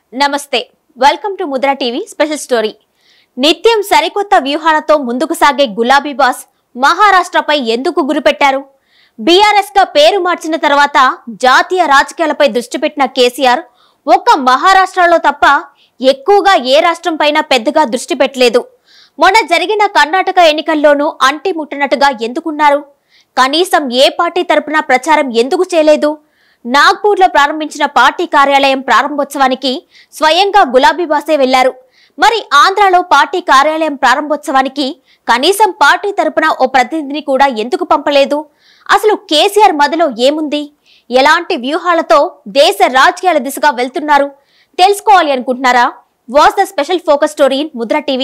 నమస్తే welcome to Mudra TV special story నిత్యం సరికొత్త వ్యూహాలతో ముందుకు సాగే గులాబీ బాస్ మహారాష్ట్రపై ఎందుకు గురిపెట్టారు బీఆర్ఎస్ గా పేరు మార్చిన తర్వాత జాతీయ రాజకీయాలపై దృష్టి పెట్టిన కేసీఆర్ ఒక్క మహారాష్ట్రలో తప్ప ఎక్కువగా ఏ రాష్ట్రం పైన పెద్దగా దృష్టి పెట్టలేదు మొన్న జరిగిన కర్ణాటక ఎన్నికల్లోనూ అంటి ముట్టనట్టుగా ఎందుకున్నారు కనీసం ఏ పార్టీ తరపున ప్రచారం ఎందుకు చేయలేదు నాగ్పూర్లో ప్రారంభించిన పార్టీ కార్యాలయం ప్రారంభోత్సవానికి స్వయంగా గులాబీ బాసే వెళ్లారు మరి ఆంధ్రాలో పార్టీ కార్యాలయం ప్రారంభోత్సవానికి కనీసం పార్టీ తరపున ఓ ప్రతినిధిని కూడా ఎందుకు పంపలేదు అసలు కేసీఆర్ మదిలో ఏముంది ఎలాంటి వ్యూహాలతో దేశ రాజకీయాల దిశగా వెళ్తున్నారు తెలుసుకోవాలి అనుకుంటున్నారా was the special focus story in Mudra TV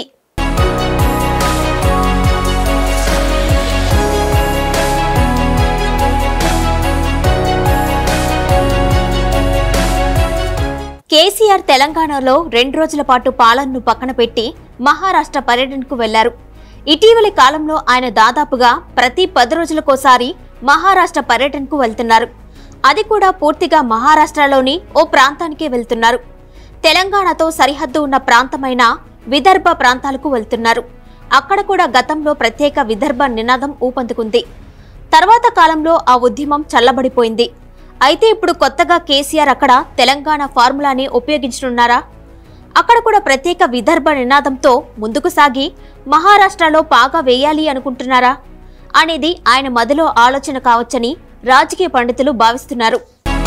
KCR తెలంగాణలో రెండు రోజుల పాటు పాలనను పక్కన పెట్టి మహారాష్ట్ర పర్యటనకు వెళ్లారు ఇటీవలి కాలంలో ఆయన దాదాపుగా ప్రతి పది రోజులకోసారి మహారాష్ట్ర పర్యటనకు వెళ్తున్నారు అది కూడా పూర్తిగా మహారాష్ట్రలోని ఓ ప్రాంతానికే వెళ్తున్నారు తెలంగాణతో సరిహద్దు ఉన్న ప్రాంతమైన విదర్భ ప్రాంతాలకు వెళ్తున్నారు అక్కడ కూడా గతంలో ప్రత్యేక విదర్భ నినాదం ఊపందుకుంది తర్వాత కాలంలో ఆ ఉద్యమం చల్లబడిపోయింది అయితే ఇప్పుడు కొత్తగా కేసీఆర్ అక్కడ తెలంగాణ ఫార్ములాని ఉపయోగించనున్నారా అక్కడ కూడా ప్రత్యేక విదర్భ నినాదంతో ముందుకు సాగి మహారాష్ట్రలో పాగా వేయాలి అనుకుంటున్నారా అనేది ఆయన మదిలో ఆలోచన కావచ్చని రాజకీయ పండితులు భావిస్తున్నారు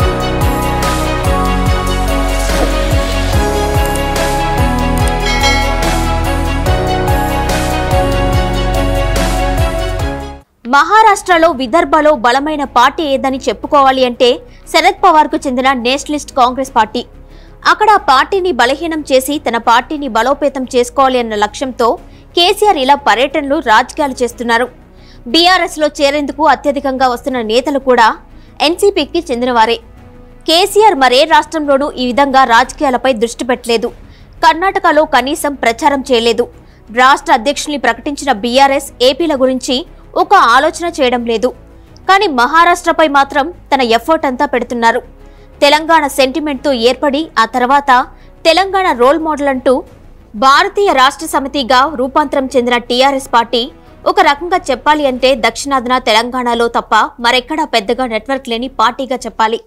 మహారాష్ట్రలో విదర్భలో బలమైన పార్టీ ఏదని చెప్పుకోవాలి అంటే శరద్ పవార్కు చెందిన నేషనలిస్ట్ కాంగ్రెస్ పార్టీ అక్కడ ఆ పార్టీని బలహీనం చేసి తన పార్టీని బలోపేతం చేసుకోవాలి అన్న లక్ష్యంతో కేసీఆర్ ఇలా పర్యటనలు రాజకీయాలు చేస్తున్నారు బీఆర్ఎస్ లో చేరేందుకు అత్యధికంగా వస్తున్న నేతలు కూడా ఎన్సీపీకి చెందినవారే కేసీఆర్ మరే రాష్ట్రంలోనూ ఈ విధంగా రాజకీయాలపై దృష్టి పెట్టలేదు కర్ణాటకలో కనీసం ప్రచారం చేయలేదు రాష్ట్ర అధ్యక్షుల్ని ప్రకటించిన బీఆర్ఎస్ ఏపీల గురించి ఒక ఆలోచన చేయడం లేదు కానీ మహారాష్ట్రపై మాత్రం తన ఎఫర్ట్ అంతా పెడుతున్నారు తెలంగాణ సెంటిమెంట్తో ఏర్పడి ఆ తర్వాత తెలంగాణ రోల్ మోడల్ అంటూ భారతీయ రాష్ట్ర సమితిగా రూపాంతరం చెందిన టీఆర్ఎస్ పార్టీ ఒక రకంగా చెప్పాలి అంటే దక్షిణాదిన తెలంగాణలో తప్ప మరెక్కడా పెద్దగా నెట్వర్క్ లేని పార్టీగా చెప్పాలి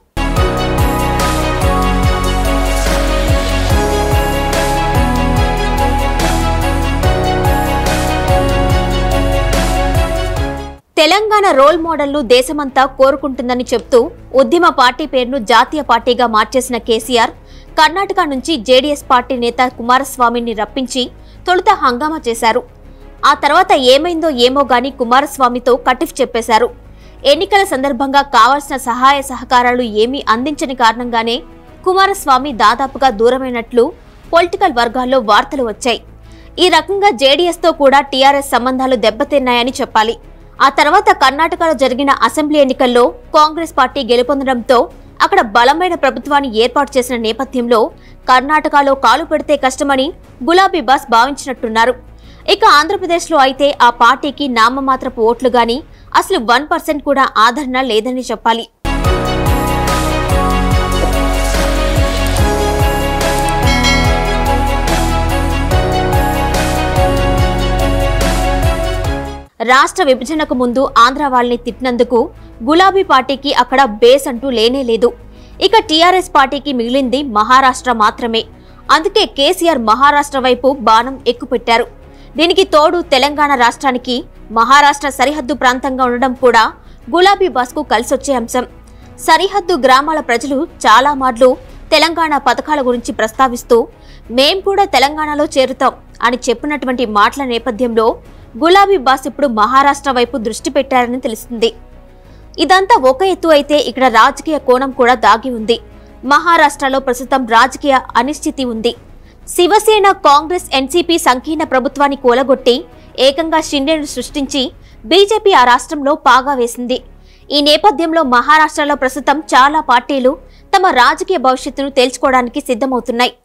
తెలంగాణ రోల్ మోడల్ను దేశమంతా కోరుకుంటుందని చెప్తూ ఉద్యమ పార్టీ పేరును జాతీయ పార్టీగా మార్చేసిన కేసీఆర్ కర్ణాటక నుంచి జేడీఎస్ పార్టీ నేత కుమారస్వామిని రప్పించి తొలుత హంగామా చేశారు ఆ తర్వాత ఏమైందో ఏమో గాని కుమారస్వామితో కటిఫ్ చెప్పేశారు ఎన్నికల సందర్భంగా కావాల్సిన సహాయ సహకారాలు ఏమీ అందించని కారణంగానే కుమారస్వామి దాదాపుగా దూరమైనట్లు పొలిటికల్ వర్గాల్లో వార్తలు వచ్చాయి ఈ రకంగా జేడీఎస్తో కూడా టీఆర్ఎస్ సంబంధాలు దెబ్బతిన్నాయని చెప్పాలి ఆ తర్వాత కర్ణాటకలో జరిగిన అసెంబ్లీ ఎన్నికల్లో కాంగ్రెస్ పార్టీ గెలుపొందడంతో అక్కడ బలమైన ప్రభుత్వాన్ని ఏర్పాటు చేసిన నేపథ్యంలో కర్ణాటకలో కాలు పెడితే కష్టమని గులాబీ బాస్ భావించినట్టున్నారు ఇక ఆంధ్రప్రదేశ్లో అయితే ఆ పార్టీకి నామమాత్రపు ఓట్లు గాని అసలు వన్ పర్సెంట్ కూడా ఆదరణ లేదని చెప్పాలి రాష్ట్ర విభజనకు ముందు ఆంధ్ర వాళ్ళని తిట్టినందుకు గులాబీ పార్టీకి అక్కడ బేస్ అంటూ లేనే లేదు ఇక టీఆర్ఎస్ పార్టీకి మిగిలింది మహారాష్ట్ర మాత్రమే అందుకే కేసీఆర్ మహారాష్ట్ర వైపు బాణం ఎక్కుపెట్టారు దీనికి తోడు తెలంగాణ రాష్ట్రానికి మహారాష్ట్ర సరిహద్దు ప్రాంతంగా ఉండడం కూడా గులాబీ బాస్కు కలిసొచ్చే అంశం సరిహద్దు గ్రామాల ప్రజలు చాలా మార్లు తెలంగాణ పథకాల గురించి ప్రస్తావిస్తూ మేం కూడా తెలంగాణలో చేరుతాం అని చెప్పినటువంటి మాటల నేపథ్యంలో గులాబీ బాస్ ఇప్పుడు మహారాష్ట్ర వైపు దృష్టి పెట్టారని తెలుస్తుంది ఇదంతా ఒక ఎత్తు అయితే ఇక్కడ రాజకీయ కోణం కూడా దాగి ఉంది మహారాష్ట్రలో ప్రస్తుతం రాజకీయ అనిశ్చితి ఉంది శివసేన కాంగ్రెస్ ఎన్సీపీ సంకీర్ణ ప్రభుత్వాన్ని కూలగొట్టి ఏకంగా షిండేను సృష్టించి బీజేపీ ఆ రాష్ట్రంలో పాగా వేసింది ఈ నేపథ్యంలో మహారాష్ట్రలో ప్రస్తుతం చాలా పార్టీలు తమ రాజకీయ భవిష్యత్తును తేల్చుకోవడానికి సిద్ధమవుతున్నాయి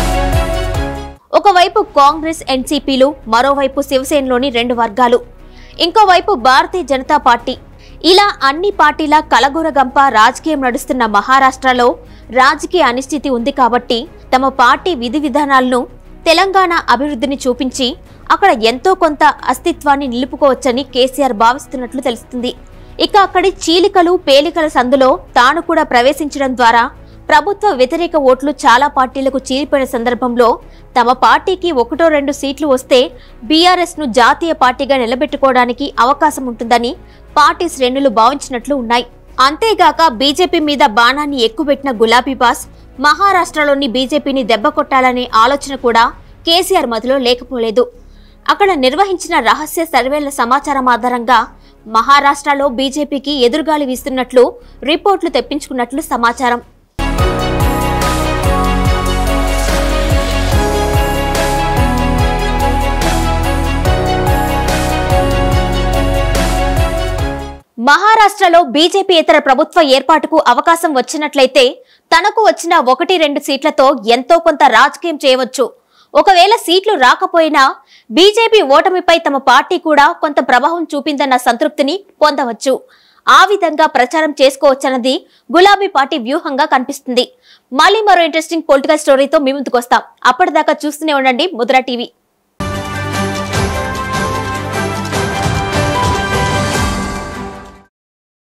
ఒకవైపు కాంగ్రెస్ ఎన్సీపీలు మరోవైపు శివసేనలోని రెండు వర్గాలు ఇంకోవైపు భారతీయ జనతా పార్టీ ఇలా అన్ని పార్టీల కలగూరగంప రాజకీయం నడుస్తున్న మహారాష్ట్రలో రాజకీయ అనిశ్చితి ఉంది కాబట్టి తమ పార్టీ విధి విధానాలను తెలంగాణ అభివృద్ధిని చూపించి అక్కడ ఎంతో కొంత అస్తిత్వాన్ని నిలుపుకోవచ్చని కేసీఆర్ భావిస్తున్నట్లు తెలుస్తుంది ఇక అక్కడి చీలికలు పేలికల సందులో తాను కూడా ప్రవేశించడం ద్వారా ప్రభుత్వ వ్యతిరేక ఓట్లు చాలా పార్టీలకు చీలిపోయిన సందర్భంలో తమ పార్టీకి ఒకటో రెండు సీట్లు వస్తే బీఆర్ఎస్ ను జాతీయ పార్టీగా నిలబెట్టుకోవడానికి అవకాశం ఉంటుందని పార్టీ శ్రేణులు భావించినట్లు ఉన్నాయి అంతేగాక బీజేపీ మీద బాణాన్ని ఎక్కుపెట్టిన గులాబీ బాస్ మహారాష్ట్రలోని బీజేపీని దెబ్బకొట్టాలనే ఆలోచన కూడా కేసీఆర్ మదిలో లేకపోలేదు అక్కడ నిర్వహించిన రహస్య సర్వేల సమాచారం ఆధారంగా మహారాష్ట్రలో బీజేపీకి ఎదురుగాలి వీస్తున్నట్లు రిపోర్టులు తెప్పించుకున్నట్లు సమాచారం మహారాష్ట్రలో బీజేపీ ఇతర ప్రభుత్వ ఏర్పాటుకు అవకాశం వచ్చినట్లయితే తనకు వచ్చిన ఒకటి రెండు సీట్లతో ఎంతో కొంత రాజకీయం చేయవచ్చు ఒకవేళ సీట్లు రాకపోయినా బీజేపీ ఓటమిపై తమ పార్టీ కూడా కొంత ప్రభావం చూపిందన్న సంతృప్తిని పొందవచ్చు ఆ విధంగా ప్రచారం చేసుకోవచ్చన్నది గులాబీ పార్టీ వ్యూహంగా కనిపిస్తుంది మళ్ళీ మరో ఇంట్రెస్టింగ్ పొలిటికల్ స్టోరీతో మీ ముందుకు వస్తాం అప్పటిదాకా చూస్తూనే ఉండండి ముద్రా టీవీ